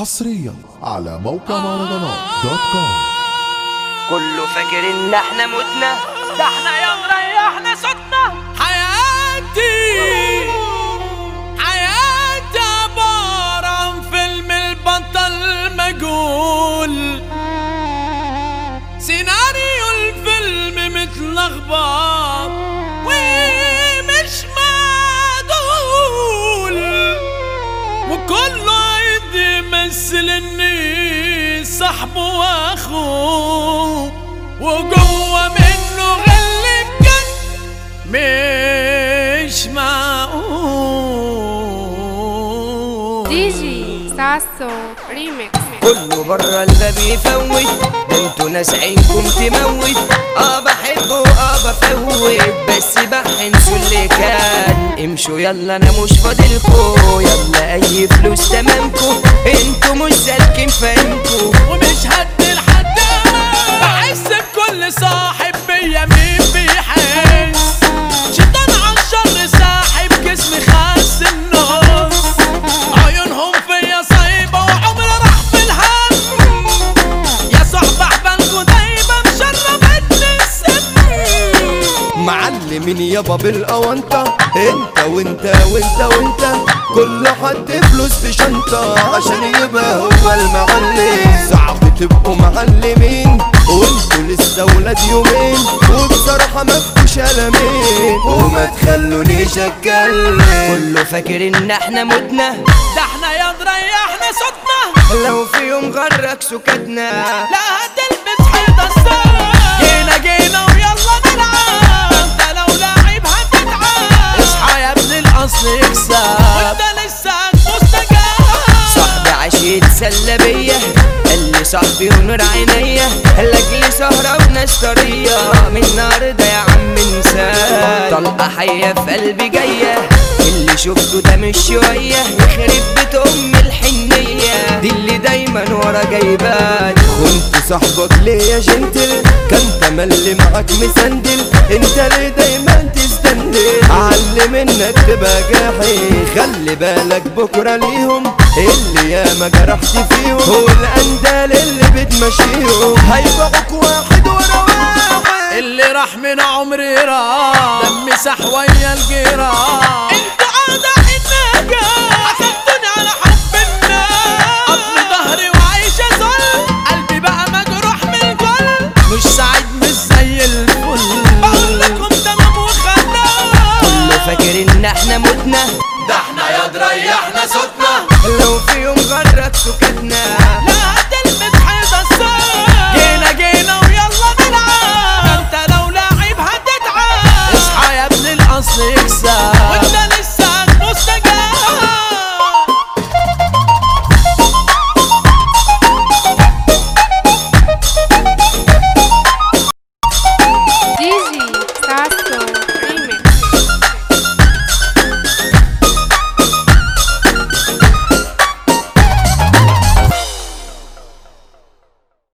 حصريا على موقع مهرجانات دوت كوم كله فاكر ان احنا متنا ده احنا يا مريحنا صوتنا حياتي حياتي عبارة عن فيلم البطل مجهول سيناريو الفيلم متلخبط ومش معدول وكله عايز يمثل اني صاحبه واخوه وجوه منه غل بجد مش معقول دي جي ساسو ريميكس كله بره الباب يفوت ده انتوا ناس عينكم تموت اه بحبه اه بفوت بس بحنسوا اللي كان امشوا يلا انا مش فاضلكوا يلا اي فلوس تمامكوا انتوا مش سالكين فاهمكوا ومش هدي لحد بحس بكل صاحب بيا مين بيحس شيطان عالشر ساحب جسمي خاس النص عيونهم فيا صايبة وعمري راح في الهم يا صاحب احبالكوا دايما مشربتني السم معلمين يابا بالأونطة انت وانت وانت وانت كل حد فلوس في شنطة عشان يبقى هو المعلم صعب تبقوا معلمين وانتوا لسه ولاد يومين وبصراحة ما فيكوش قلمين وما تخلونيش اتكلم كله فاكر ان احنا متنا ده احنا يا مريحنا صوتنا لو في يوم غرك سكتنا لا هتلبس حيطة الصار جينا جينا ويلا نلعب انت لو لاعب هتتعب اصحى يا ابن الاصل يكسب وانت لسه مستجاب صاحبي عاش يتسلى بيا قال لي صاحبي ونور عينيا لاجلي سهرة وناس طرية من النهاردة يا عم انساه طلقة حية في قلبي جاية اللي شفته ده مش شوية يخرب بيت ام الحنية دي اللي دايما ورا جايبان كنت صاحبك ليه يا جنتل كان تملي معاك مسندل انت ليه دايما تستندل علم انك تبقى جاحي خلي بالك بكرة ليهم اللي ياما جرحت فيهم هو الاندال اللي بتمشيهم هيبقوك واحد ورا واحد اللي راح من عمري راح دمي سح ويا الجيران انتوا اعداء النجاح